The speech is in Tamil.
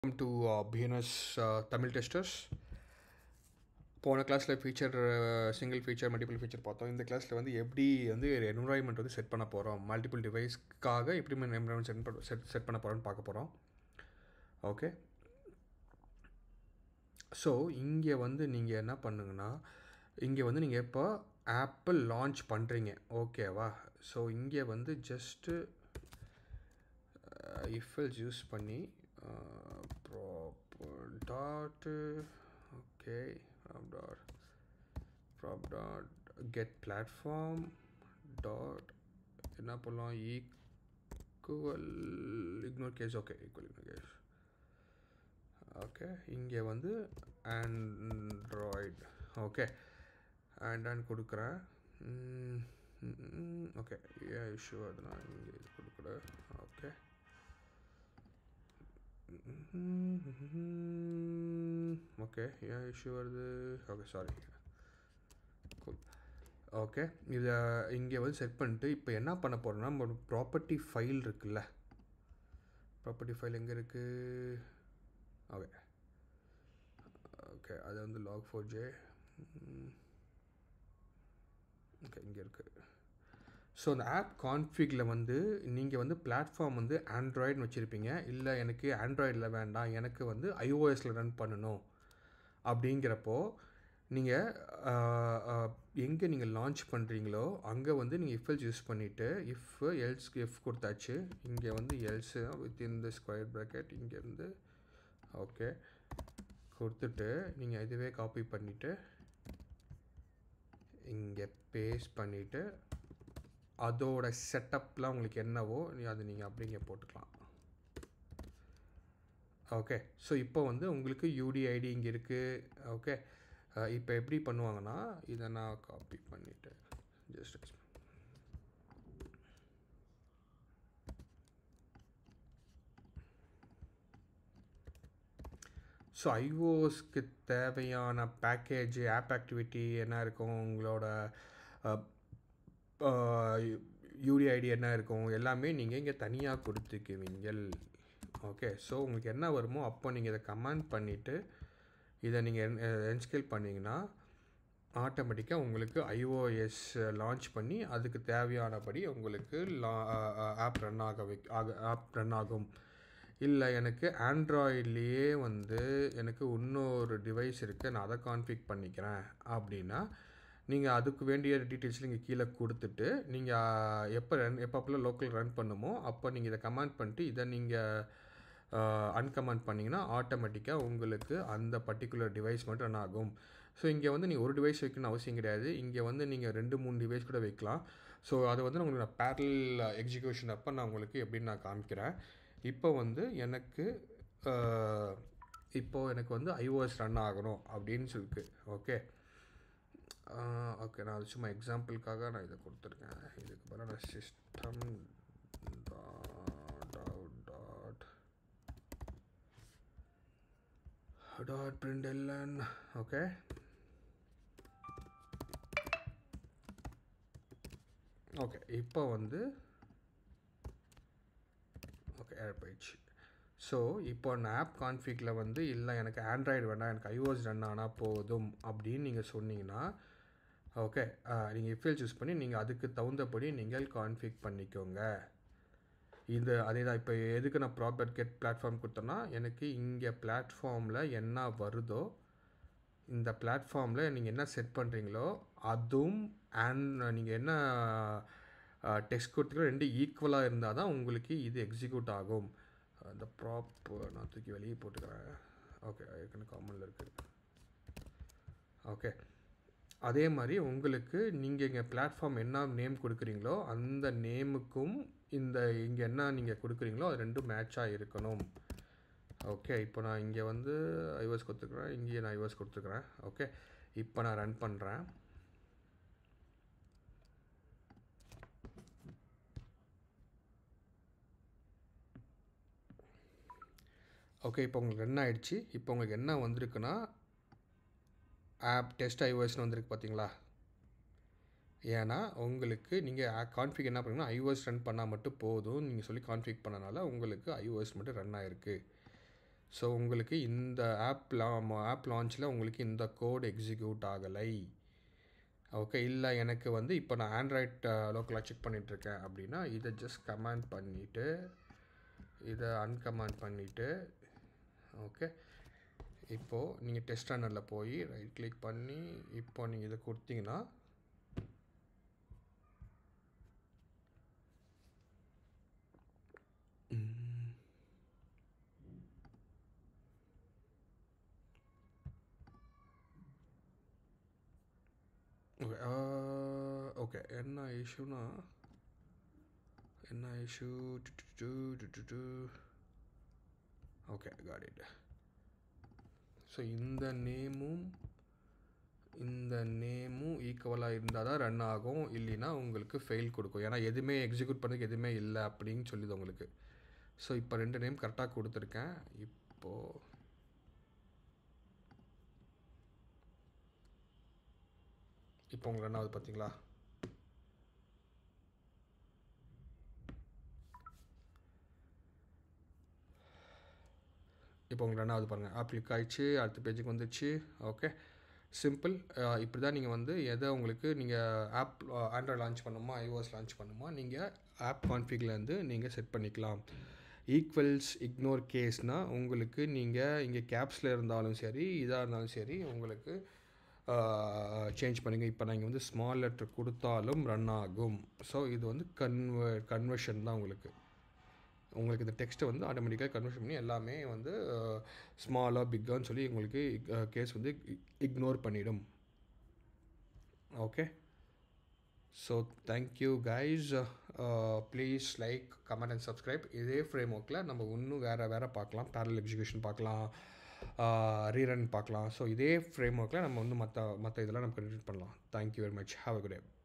welcome to uh, BNS uh, Tamil testers போன கிளாஸில் feature single feature multiple feature பார்த்தோம் இந்த கிளாஸில் வந்து எப்படி வந்து என்வரான்மெண்ட் வந்து செட் பண்ண போகிறோம் மல்டிபிள் டிவைஸ்க்காக எப்படி என்வரான்மெண்ட் செட் பண்ண செட் செட் பண்ண போகிறோம்னு பார்க்க போகிறோம் ஓகே ஸோ இங்கே வந்து நீங்கள் என்ன பண்ணுங்கன்னா இங்கே வந்து நீங்கள் இப்போ ஆப்பிள் லான்ச் பண்ணுறீங்க ஓகேவா ஸோ இங்கே வந்து ஜஸ்ட்டு இஃபல்ஸ் யூஸ் பண்ணி proper dot okay prop dot prop dot get platform dot என்ன பண்ணலாம் equal ignore case okay equal ignore case okay இங்கே வந்து ஆண்ட்ராய்டு ஓகே ஆண்ட் கொடுக்குறேன் ஓகே ஏன் இஷ்யூ அது நான் இங்கே இது கொடுக்குறேன் ஓகே ஓகே ஏன் இஷ்யூ வருது ஓகே சாரி கூல் ஓகே இதை இங்கே வந்து செட் பண்ணிட்டு இப்போ என்ன பண்ண போகிறோம்னா ஒரு ப்ராப்பர்ட்டி ஃபைல் இருக்குல்ல ப்ராப்பர்ட்டி ஃபைல் எங்கே இருக்குது ஓகே ஓகே அது வந்து லாக் ஃபோர் ஜே ஓகே இங்கே இருக்குது ஸோ அந்த ஆப் கான்ஃபிகில் வந்து நீங்கள் வந்து பிளாட்ஃபார்ம் வந்து ஆண்ட்ராய்டுன்னு வச்சுருப்பீங்க இல்லை எனக்கு ஆண்ட்ராய்டில் வேண்டாம் எனக்கு வந்து ஐஓஎஸில் ரன் பண்ணணும் அப்படிங்கிறப்போ நீங்கள் எங்கே நீங்கள் லான்ச் பண்ணுறீங்களோ அங்கே வந்து நீங்கள் இஃப்எல்ஸ் யூஸ் பண்ணிவிட்டு இஃப் எல்ஸ் எஃப் கொடுத்தாச்சு இங்கே வந்து else with in the square bracket இங்கேருந்து ஓகே கொடுத்துட்டு நீங்கள் இதுவே காப்பி பண்ணிவிட்டு இங்கே பேஸ்ட் பண்ணிவிட்டு அதோட செட்டப்லாம் உங்களுக்கு என்னவோ நீ அது நீங்கள் அப்படிங்க போட்டுக்கலாம் ஓகே ஸோ இப்போ வந்து உங்களுக்கு யூடிஐடி இங்கே இருக்குது ஓகே இப்போ எப்படி பண்ணுவாங்கன்னா இதை நான் காப்பி பண்ணிவிட்டு ஜஸ்ட் ஸோ ஐஓஎஸ்க்கு தேவையான பேக்கேஜ் ஆப் ஆக்டிவிட்டி என்ன இருக்கும் உங்களோட யூடிஐடி என்ன இருக்கும் எல்லாமே நீங்கள் இங்கே தனியாக கொடுத்துக்குவீங்கள் ஓகே ஸோ உங்களுக்கு என்ன வருமோ அப்போ நீங்கள் இதை கமெண்ட் பண்ணிவிட்டு இதை நீங்கள் என்ஸ்கேல் பண்ணிங்கன்னா ஆட்டோமேட்டிக்காக உங்களுக்கு ஐஓஎஸ் லான்ச் பண்ணி அதுக்கு தேவையானபடி உங்களுக்கு லா ஆப் ரன் ஆக வை ஆக ஆப் ரன் ஆகும் இல்லை எனக்கு ஆண்ட்ராய்ட்லேயே வந்து எனக்கு இன்னொரு டிவைஸ் இருக்குது நான் அதை கான்ஃபிக் பண்ணிக்கிறேன் அப்படின்னா நீங்கள் அதுக்கு வேண்டிய டீட்டெயில்ஸ் நீங்கள் கீழே கொடுத்துட்டு நீங்கள் எப்போ ரன் எப்பப்பெல்லாம் லோக்கல் ரன் பண்ணுமோ அப்போ நீங்கள் இதை கமெண்ட் பண்ணிட்டு இதை நீங்கள் அன்கமெண்ட் பண்ணிங்கன்னா ஆட்டோமேட்டிக்காக உங்களுக்கு அந்த பர்டிகுலர் டிவைஸ் மட்டும் ரன் ஆகும் ஸோ இங்கே வந்து நீங்கள் ஒரு டிவைஸ் வைக்கணும்னு அவசியம் கிடையாது இங்கே வந்து நீங்கள் ரெண்டு மூணு டிவைஸ் கூட வைக்கலாம் ஸோ அது வந்து உங்களுக்கு நான் பேரல் எக்ஸிக்யூஷன் அப்போ நான் உங்களுக்கு எப்படின்னு நான் காமிக்கிறேன் இப்போ வந்து எனக்கு இப்போது எனக்கு வந்து ஐஓஎஸ் ரன் ஆகணும் அப்படின்னு சொல்லிருக்கு ஓகே ஓகே நான் அது சும்மா எக்ஸாம்பிளுக்காக நான் இதை கொடுத்துருக்கேன் இதுக்கு பதிலாக நான் system dot dot dot print LN okay okay இப்போ வந்து ஓகே ஏர் போயிடுச்சு ஸோ இப்போ நான் ஆப் கான்ஃபிகில் வந்து இல்லை எனக்கு ஆண்ட்ராய்டு வேண்டாம் எனக்கு ஐஓஎஸ் ரன் ஆனால் போதும் அப்படின்னு நீங்கள் சொன்னீங்கன்னா ஓகே நீங்கள் இஃபெல் சூஸ் பண்ணி நீங்கள் அதுக்கு தகுந்தபடி நீங்கள் கான்ஃபிக் பண்ணிக்கோங்க இது அதே தான் இப்போ எதுக்கு நான் ப்ராப்பர் கெட் பிளாட்ஃபார்ம் கொடுத்தேன்னா எனக்கு இங்கே பிளாட்ஃபார்மில் என்ன வருதோ இந்த பிளாட்ஃபார்மில் நீங்கள் என்ன செட் பண்ணுறீங்களோ அதுவும் அண்ட் நீங்கள் என்ன டெக்ஸ்ட் கொடுத்தீங்களோ ரெண்டு ஈக்குவலாக இருந்தால் தான் உங்களுக்கு இது எக்ஸிக்யூட் ஆகும் அந்த ப்ராப் நான் தூக்கி வெளியே போட்டுக்கிறேன் ஓகே ஏற்கனவே காமனில் இருக்குது ஓகே அதே மாதிரி உங்களுக்கு நீங்கள் இங்கே பிளாட்ஃபார்ம் என்ன நேம் கொடுக்குறீங்களோ அந்த நேமுக்கும் இந்த இங்கே என்ன நீங்கள் கொடுக்குறீங்களோ அது ரெண்டும் மேட்சாக இருக்கணும் ஓகே இப்போ நான் இங்கே வந்து ஐவாஸ் கொடுத்துருக்குறேன் இங்கேயே நான் ஐவாஸ் கொடுத்துருக்குறேன் ஓகே இப்போ நான் ரன் பண்ணுறேன் ஓகே இப்போ உங்களுக்கு ரன் ஆகிடுச்சு இப்போ உங்களுக்கு என்ன வந்திருக்குன்னா ஆப் டெஸ்ட் ஐஓஎஸ்னு வந்திருக்கு பார்த்தீங்களா ஏன்னா உங்களுக்கு நீங்கள் கான்ஃபிக் என்ன பண்ணீங்கன்னா ஐஓஎஸ் ரன் பண்ணால் மட்டும் போதும் நீங்கள் சொல்லி கான்ஃபிக் பண்ணனால உங்களுக்கு ஐஓஎஸ் மட்டும் ரன் ஆகிருக்கு ஸோ உங்களுக்கு இந்த ஆப் ஆப் லான்ச்சில் உங்களுக்கு இந்த கோட் எக்ஸிக்யூட் ஆகலை ஓகே இல்லை எனக்கு வந்து இப்போ நான் ஆண்ட்ராய்ட் லோக்கலாக செக் பண்ணிகிட்ருக்கேன் அப்படின்னா இதை ஜஸ்ட் கமெண்ட் பண்ணிவிட்டு இதை அன்கமெண்ட் பண்ணிவிட்டு ஓகே இப்போது நீங்கள் டெஸ்ட் ரன்னரில் போய் ரைட் கிளிக் பண்ணி இப்போ நீங்கள் இதை கொடுத்தீங்கன்னா ஓகே ஓகே என்ன இஷ்யூனா என்ன issue okay got it so இந்த நேமும் இந்த நேமும் ஈக்குவலாக இருந்தால் தான் ரன் ஆகும் இல்லைன்னா உங்களுக்கு ஃபெயில் கொடுக்கும் ஏன்னா எதுவுமே எக்ஸிக்யூட் பண்ணதுக்கு எதுவுமே இல்லை அப்படின்னு சொல்லுது உங்களுக்கு ஸோ இப்போ ரெண்டு நேம் கரெக்டாக கொடுத்துருக்கேன் இப்போது இப்போ உங்களுக்கு ரன் ஆகுது பார்த்தீங்களா இப்போ உங்களுக்கு ரன் ஆகுது பாருங்கள் ஆப் கிளிக் ஆயிடுச்சு அடுத்த பேஜுக்கு வந்துடுச்சு ஓகே சிம்பிள் இப்படி தான் நீங்கள் வந்து எதை உங்களுக்கு நீங்கள் ஆப் ஆண்ட்ராய்ட் லான்ச் பண்ணுமா ஐஓஎஸ் லான்ச் பண்ணுமா நீங்கள் ஆப் கான்ஃபிக்லேருந்து நீங்கள் செட் பண்ணிக்கலாம் ஈக்குவல்ஸ் இக்னோர் கேஸ்னால் உங்களுக்கு நீங்கள் இங்கே கேப்ஸில் இருந்தாலும் சரி இதாக இருந்தாலும் சரி உங்களுக்கு சேஞ்ச் பண்ணுங்க இப்போ நான் இங்கே வந்து ஸ்மால் லெட்டர் கொடுத்தாலும் ரன் ஆகும் ஸோ இது வந்து கன்வ கன்வர்ஷன் தான் உங்களுக்கு உங்களுக்கு இந்த டெக்ஸ்ட்டை வந்து ஆட்டோமேட்டிக்காக கன்வர்ஷன் பண்ணி எல்லாமே வந்து ஸ்மாலாக பிக்கான்னு சொல்லி உங்களுக்கு கேஸ் வந்து இக்னோர் பண்ணிடும் okay so thank you guys please like comment and subscribe இதே ஃப்ரேம் ஒர்க்கில் நம்ம இன்னும் வேறு வேறு பார்க்கலாம் பேரல் எக்ஸிக்யூஷன் பார்க்கலாம் ரீரன் பார்க்கலாம் ஸோ இதே ஃப்ரேம் ஒர்க்கில் நம்ம வந்து மற்ற மற்ற இதெல்லாம் நம்ம கண்டினியூ பண்ணலாம் thank you very much have a good day